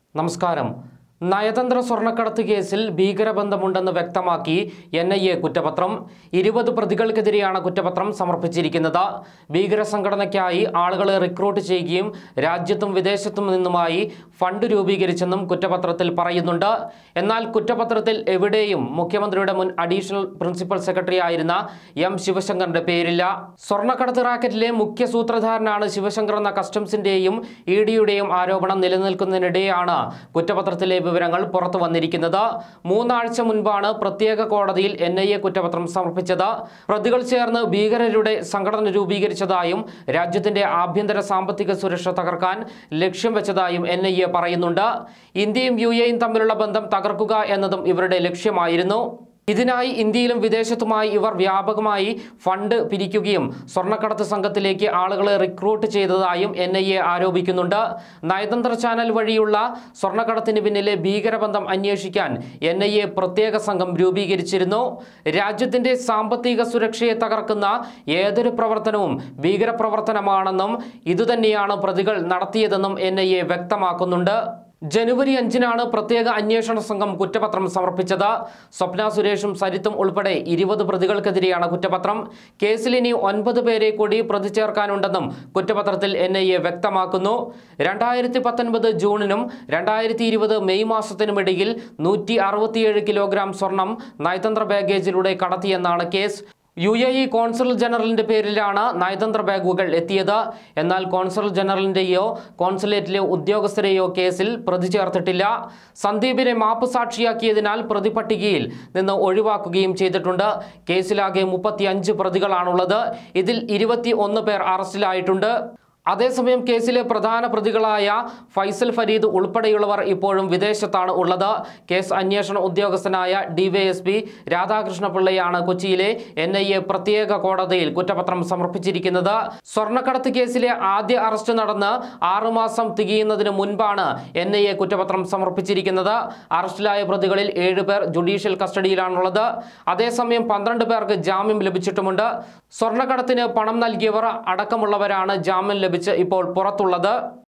നമസ്കാരം നയതന്ത്ര സ്വർണ്ണക്കടത്ത് കേസിൽ ഭീകരബന്ധമുണ്ടെന്ന് വ്യക്തമാക്കി എൻ ഐ എ കുറ്റപത്രം ഇരുപത് പ്രതികൾക്കെതിരെയാണ് കുറ്റപത്രം സമർപ്പിച്ചിരിക്കുന്നത് ഭീകര സംഘടനയ്ക്കായി ആളുകളെ റിക്രൂട്ട് ചെയ്യുകയും രാജ്യത്തും വിദേശത്തും നിന്നുമായി ഫണ്ട് രൂപീകരിച്ചെന്നും കുറ്റപത്രത്തിൽ പറയുന്നുണ്ട് എന്നാൽ കുറ്റപത്രത്തിൽ എവിടെയും മുഖ്യമന്ത്രിയുടെ മുൻ അഡീഷണൽ പ്രിൻസിപ്പൽ സെക്രട്ടറി ആയിരുന്ന എം ശിവശങ്കറിന്റെ പേരില്ല സ്വർണ്ണക്കടത്ത് റാക്കറ്റിലെ മുഖ്യ സൂത്രധാരനാണ് ശിവശങ്കർ എന്ന കസ്റ്റംസിന്റെയും ഇ ഡിയുടെയും ആരോപണം നിലനിൽക്കുന്നതിനിടെയാണ് കുറ്റപത്രത്തിലെ വിവരങ്ങൾ പുറത്തു വന്നിരിക്കുന്നത് മൂന്നാഴ്ച മുൻപാണ് പ്രത്യേക കോടതിയിൽ എൻ ഐ എ കുറ്റപത്രം സമർപ്പിച്ചത് പ്രതികൾ ചേർന്ന് ഭീകരരുടെ സംഘടന രൂപീകരിച്ചതായും രാജ്യത്തിന്റെ ആഭ്യന്തര സാമ്പത്തിക സുരക്ഷ തകർക്കാൻ ലക്ഷ്യം വെച്ചതായും എൻ ഐ എ പറയുന്നുണ്ട് ഇന്ത്യയും യു എയും തമ്മിലുള്ള ബന്ധം തകർക്കുക എന്നതും ഇവരുടെ ലക്ഷ്യമായിരുന്നു ഇതിനായി ഇന്ത്യയിലും വിദേശത്തുമായി ഇവർ വ്യാപകമായി ഫണ്ട് പിരിക്കുകയും സ്വർണ്ണക്കടത്ത് സംഘത്തിലേക്ക് ആളുകളെ റിക്രൂട്ട് ചെയ്തതായും എൻ ഐ എ ആരോപിക്കുന്നുണ്ട് നയതന്ത്ര ചാനൽ വഴിയുള്ള സ്വർണ്ണക്കടത്തിന് പിന്നിലെ ഭീകരബന്ധം അന്വേഷിക്കാൻ എൻ ഐ എ പ്രത്യേക സംഘം രൂപീകരിച്ചിരുന്നു രാജ്യത്തിന്റെ സാമ്പത്തിക സുരക്ഷയെ തകർക്കുന്ന ഏതൊരു പ്രവർത്തനവും ഭീകരപ്രവർത്തനമാണെന്നും ഇതുതന്നെയാണ് പ്രതികൾ നടത്തിയതെന്നും എൻ ഐ എ വ്യക്തമാക്കുന്നുണ്ട് ജനുവരി അഞ്ചിനാണ് പ്രത്യേക അന്വേഷണ സംഘം കുറ്റപത്രം സമർപ്പിച്ചത് സ്വപ്ന സുരേഷും സരിത്തും ഉൾപ്പെടെ ഇരുപത് പ്രതികൾക്കെതിരെയാണ് കുറ്റപത്രം കേസിൽ ഇനി ഒൻപത് പേരെ കൂടി പ്രതി ചേർക്കാനുണ്ടെന്നും കുറ്റപത്രത്തിൽ എൻ ഐ എ വ്യക്തമാക്കുന്നു രണ്ടായിരത്തി പത്തൊൻപത് ജൂണിനും രണ്ടായിരത്തി ഇരുപത് മെയ് മാസത്തിനുമിടയിൽ നൂറ്റി അറുപത്തിയേഴ് കിലോഗ്രാം സ്വർണം നയതന്ത്ര ബാഗേജിലൂടെ കടത്തിയെന്നാണ് case U A E consul ജനറലിന്റെ പേരിലാണ് നയതന്ത്ര ബാഗുകൾ എത്തിയത് എന്നാൽ കോൺസുൽ ജനറലിന്റെയോ കോൺസുലേറ്റിലെ ഉദ്യോഗസ്ഥരെയോ കേസിൽ പ്രതി ചേർത്തിട്ടില്ല സന്ദീപിനെ മാപ്പ് സാക്ഷിയാക്കിയതിനാൽ പ്രതിപട്ടികയിൽ നിന്ന് ഒഴിവാക്കുകയും ചെയ്തിട്ടുണ്ട് കേസിലാകെ മുപ്പത്തിയഞ്ച് പ്രതികളാണുള്ളത് ഇതിൽ ഇരുപത്തി ഒന്ന് പേർ അറസ്റ്റിലായിട്ടുണ്ട് അതേസമയം കേസിലെ പ്രധാന പ്രതികളായ ഫൈസൽ ഫരീദ് ഉൾപ്പെടെയുള്ളവർ ഇപ്പോഴും വിദേശത്താണ് ഉള്ളത് കേസ് അന്വേഷണ ഉദ്യോഗസ്ഥനായ ഡിവൈഎസ്പി രാധാകൃഷ്ണപിള്ളയാണ് കൊച്ചിയിലെ എൻ ഐ എ പ്രത്യേക കോടതിയിൽ കുറ്റപത്രം സമർപ്പിച്ചിരിക്കുന്നത് സ്വർണ്ണക്കടത്ത് കേസിലെ ആദ്യ അറസ്റ്റ് നടന്ന് ആറുമാസം തികയുന്നതിന് മുൻപാണ് എൻ ഐ എ കുറ്റപത്രം സമർപ്പിച്ചിരിക്കുന്നത് അറസ്റ്റിലായ പ്രതികളിൽ ഏഴുപേർ ജുഡീഷ്യൽ കസ്റ്റഡിയിലാണുള്ളത് അതേസമയം പന്ത്രണ്ട് പേർക്ക് ജാമ്യം ലഭിച്ചിട്ടുമുണ്ട് സ്വർണ്ണക്കടത്തിന് പണം നൽകിയവർ അടക്കമുള്ളവരാണ് ജാമ്യം ലഭിച്ച് ഇപ്പോൾ പുറത്തുള്ളത്